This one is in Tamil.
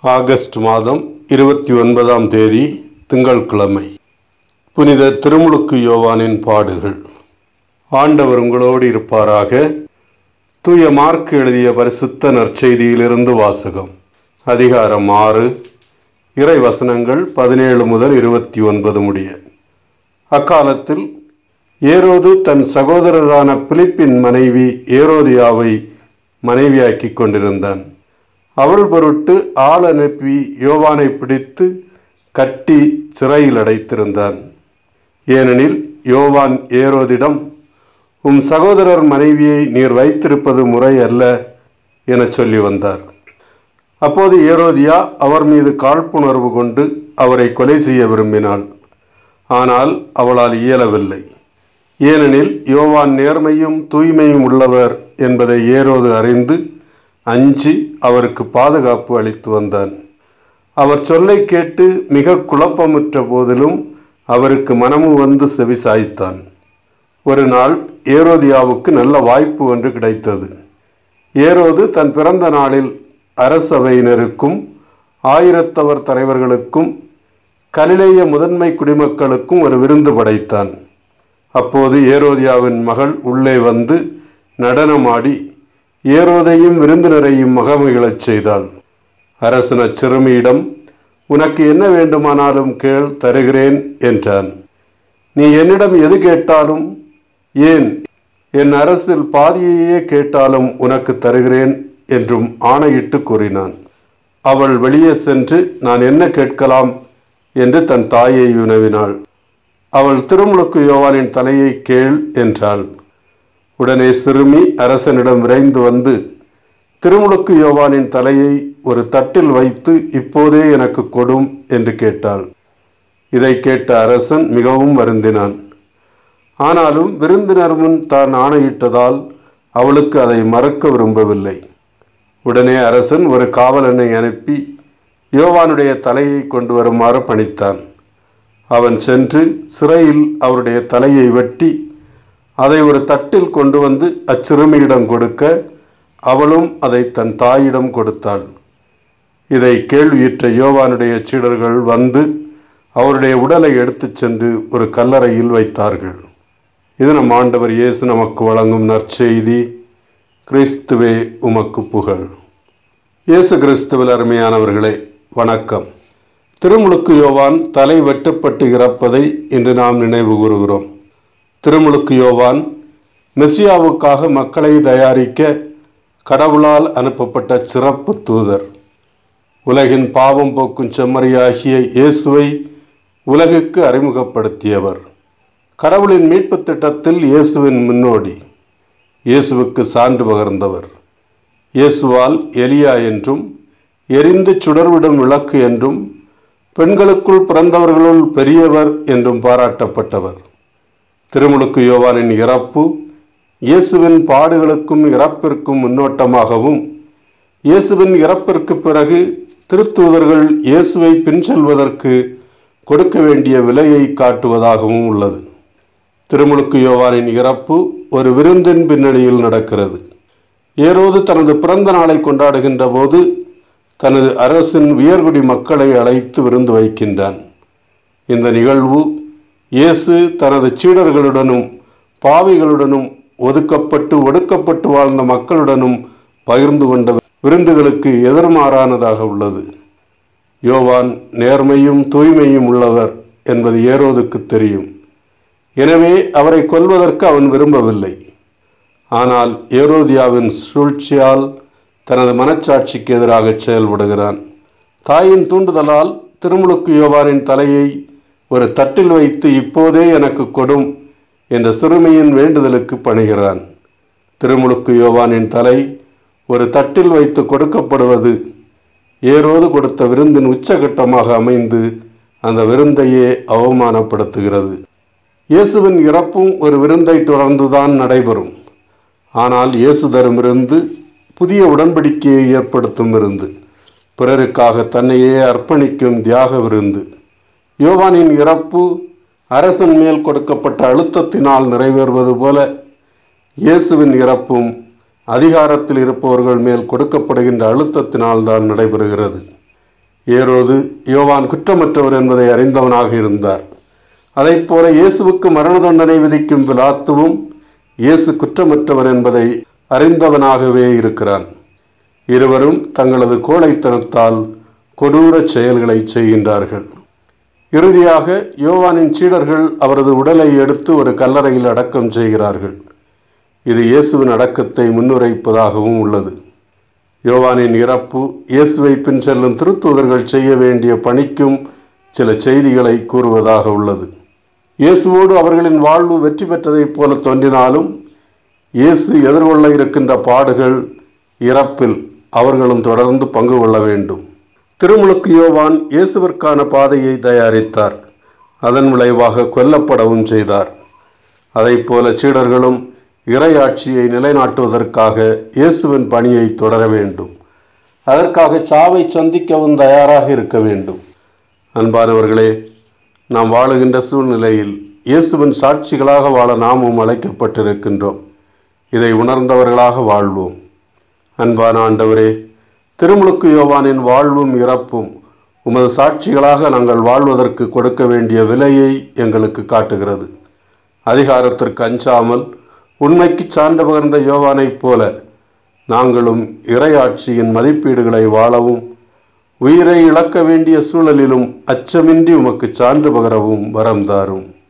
ஆகஸ்ட் மாதம் இருபத்தி ஒன்பதாம் தேதி திங்கட்கிழமை புனித திருமுழுக்கு யோவானின் பாடுகள் ஆண்டவர் உங்களோடு இருப்பாராக தூய மார்க் எழுதிய பரிசுத்த நற்செய்தியிலிருந்து வாசகம் அதிகாரம் ஆறு இறை வசனங்கள் பதினேழு முதல் இருபத்தி ஒன்பது முடிய அக்காலத்தில் ஏரோது தன் சகோதரரான பிலிப்பின் மனைவி ஏரோதியாவை மனைவியாக்கிக் கொண்டிருந்தான் அவள் பொருட்டு ஆள் அனுப்பி யோவானை பிடித்து கட்டி சிறையில் அடைத்திருந்தான் ஏனெனில் யோவான் ஏரோதிடம் உம் சகோதரர் மனைவியை நீர் வைத்திருப்பது முறை அல்ல எனச் சொல்லி வந்தார் அப்போது ஏரோதியா அவர் மீது காழ்ப்புணர்வு கொண்டு அவரை கொலை செய்ய விரும்பினாள் ஆனால் அவளால் இயலவில்லை ஏனெனில் யோவான் நேர்மையும் தூய்மையும் உள்ளவர் என்பதை ஏரோது அறிந்து அஞ்சி அவருக்கு பாதுகாப்பு அளித்து வந்தான் அவர் சொல்லை கேட்டு மிக குழப்பமுற்ற போதிலும் அவருக்கு மனமு வந்து செவிசாய்த்தான் ஒரு நாள் ஏரோதியாவுக்கு நல்ல வாய்ப்பு ஒன்று கிடைத்தது ஏரோது தன் பிறந்த நாளில் அரசவையினருக்கும் ஆயிரத்தவர் தலைவர்களுக்கும் கலிலேய முதன்மை குடிமக்களுக்கும் ஒரு விருந்து படைத்தான் அப்போது ஏரோதியாவின் மகள் உள்ளே வந்து நடனமாடி ஏரோதையும் விருந்தினரையும் மகமைகளச் செய்தாள் அரசன சிறுமியிடம் உனக்கு என்ன வேண்டுமானாலும் கேள் தருகிறேன் என்றான் நீ என்னிடம் எது கேட்டாலும் ஏன் என் அரசில் பாதியையே கேட்டாலும் உனக்கு தருகிறேன் என்றும் ஆணையிட்டு கூறினான் அவள் வெளியே சென்று நான் என்ன கேட்கலாம் என்று தன் தாயை வினவினாள் அவள் திருமுழுக்கு யோவானின் தலையை கேள் என்றாள் உடனே சிறுமி அரசனிடம் விரைந்து வந்து திருமுழுக்கு யோவானின் தலையை ஒரு தட்டில் வைத்து இப்போதே எனக்கு கொடும் என்று கேட்டாள் இதை கேட்ட அரசன் மிகவும் வருந்தினான் ஆனாலும் விருந்தினர் முன் தான் ஆணையிட்டதால் அவளுக்கு அதை மறக்க விரும்பவில்லை உடனே அரசன் ஒரு காவலனை அனுப்பி யோவானுடைய தலையை கொண்டு வருமாறு பணித்தான் அவன் சென்று சிறையில் அவருடைய தலையை வெட்டி அதை ஒரு தட்டில் கொண்டு வந்து அச்சிறுமியிடம் கொடுக்க அவளும் அதை தன் தாயிடம் கொடுத்தாள் இதை கேள்வியுற்ற யோவானுடைய சீடர்கள் வந்து அவருடைய உடலை எடுத்துச் சென்று ஒரு கல்லறையில் வைத்தார்கள் இது நம் ஆண்டவர் இயேசு நமக்கு வழங்கும் நற்செய்தி கிறிஸ்துவே உமக்கு புகழ் இயேசு கிறிஸ்துவில் அருமையானவர்களே வணக்கம் திருமுழுக்கு யோவான் தலை வெட்டப்பட்டு இறப்பதை இன்று நாம் நினைவு கூறுகிறோம் திருமுழுக்கு யோவான் மெசியாவுக்காக மக்களை தயாரிக்க கடவுளால் அனுப்பப்பட்ட சிறப்பு தூதர் உலகின் பாவம் போக்கும் செம்மறியாகிய இயேசுவை உலகுக்கு அறிமுகப்படுத்தியவர் கடவுளின் மீட்பு திட்டத்தில் இயேசுவின் முன்னோடி இயேசுவுக்கு சான்று பகர்ந்தவர் இயேசுவால் எலியா என்றும் எரிந்து சுடர்விடும் விளக்கு என்றும் பெண்களுக்குள் பிறந்தவர்களுள் பெரியவர் என்றும் பாராட்டப்பட்டவர் திருமுழுக்கு யோவானின் இறப்பு இயேசுவின் பாடுகளுக்கும் இறப்பிற்கும் முன்னோட்டமாகவும் இயேசுவின் இறப்பிற்கு பிறகு திருத்தூதர்கள் இயேசுவை பின் செல்வதற்கு கொடுக்க வேண்டிய விலையை காட்டுவதாகவும் உள்ளது திருமுழுக்கு யோவானின் இறப்பு ஒரு விருந்தின் பின்னணியில் நடக்கிறது ஏரோது தனது பிறந்த நாளை கொண்டாடுகின்ற போது தனது அரசின் உயர்குடி மக்களை அழைத்து விருந்து வைக்கின்றான் இந்த நிகழ்வு இயேசு தனது சீடர்களுடனும் பாவிகளுடனும் ஒதுக்கப்பட்டு ஒடுக்கப்பட்டு வாழ்ந்த மக்களுடனும் பகிர்ந்து கொண்ட விருந்துகளுக்கு எதிர்மாறானதாக உள்ளது யோவான் நேர்மையும் தூய்மையும் உள்ளவர் என்பது ஏரோதுக்கு தெரியும் எனவே அவரை கொல்வதற்கு அவன் விரும்பவில்லை ஆனால் ஏரோதியாவின் சூழ்ச்சியால் தனது மனச்சாட்சிக்கு எதிராக செயல்படுகிறான் தாயின் தூண்டுதலால் திருமுழுக்கு யோவானின் தலையை ஒரு தட்டில் வைத்து இப்போதே எனக்கு கொடும் என்ற சிறுமியின் வேண்டுதலுக்கு பணிகிறான் திருமுழுக்கு யோவானின் தலை ஒரு தட்டில் வைத்து கொடுக்கப்படுவது ஏரோது கொடுத்த விருந்தின் உச்சகட்டமாக அமைந்து அந்த விருந்தையே அவமானப்படுத்துகிறது இயேசுவின் இறப்பும் ஒரு விருந்தை தொடர்ந்துதான் நடைபெறும் ஆனால் இயேசு தரும் விருந்து புதிய உடன்படிக்கையை ஏற்படுத்தும் விருந்து பிறருக்காக தன்னையே அர்ப்பணிக்கும் தியாக விருந்து யோவானின் இறப்பு அரசன் மேல் கொடுக்கப்பட்ட அழுத்தத்தினால் நிறைவேறுவது போல இயேசுவின் இறப்பும் அதிகாரத்தில் இருப்பவர்கள் மேல் கொடுக்கப்படுகின்ற அழுத்தத்தினால் தான் நடைபெறுகிறது ஏரோது யோவான் குற்றமற்றவர் என்பதை அறிந்தவனாக இருந்தார் அதைப் போல இயேசுவுக்கு மரண தண்டனை விதிக்கும் பிலாத்துவும் இயேசு குற்றமற்றவர் என்பதை அறிந்தவனாகவே இருக்கிறான் இருவரும் தங்களது கோழைத்தனத்தால் கொடூர செயல்களை செய்கின்றார்கள் இறுதியாக யோவானின் சீடர்கள் அவரது உடலை எடுத்து ஒரு கல்லறையில் அடக்கம் செய்கிறார்கள் இது இயேசுவின் அடக்கத்தை முன்னுரைப்பதாகவும் உள்ளது யோவானின் இறப்பு இயேசுவை பின் செல்லும் திருத்தூதர்கள் செய்ய வேண்டிய பணிக்கும் சில செய்திகளை கூறுவதாக உள்ளது இயேசுவோடு அவர்களின் வாழ்வு வெற்றி பெற்றதைப் போல தோன்றினாலும் இயேசு எதிர்கொள்ள இருக்கின்ற பாடுகள் இறப்பில் அவர்களும் தொடர்ந்து பங்கு கொள்ள வேண்டும் திருமுழுக்கு யோவான் இயேசுவிற்கான பாதையை தயாரித்தார் அதன் விளைவாக கொல்லப்படவும் செய்தார் அதைப் போல சீடர்களும் இறையாட்சியை நிலைநாட்டுவதற்காக இயேசுவின் பணியை தொடர வேண்டும் அதற்காக சாவை சந்திக்கவும் தயாராக இருக்க வேண்டும் அன்பானவர்களே நாம் வாழுகின்ற சூழ்நிலையில் இயேசுவின் சாட்சிகளாக வாழ நாமும் அழைக்கப்பட்டிருக்கின்றோம் இதை உணர்ந்தவர்களாக வாழ்வோம் அன்பான ஆண்டவரே திருமுழுக்கு யோவானின் வாழ்வும் இறப்பும் உமது சாட்சிகளாக நாங்கள் வாழ்வதற்கு கொடுக்க வேண்டிய விலையை எங்களுக்கு காட்டுகிறது அதிகாரத்திற்கு அஞ்சாமல் உண்மைக்கு சான்று பகர்ந்த யோவானைப் போல நாங்களும் இறையாட்சியின் மதிப்பீடுகளை வாழவும் உயிரை இழக்க வேண்டிய சூழலிலும் அச்சமின்றி உமக்கு சான்று பகரவும் வரம் தாரும்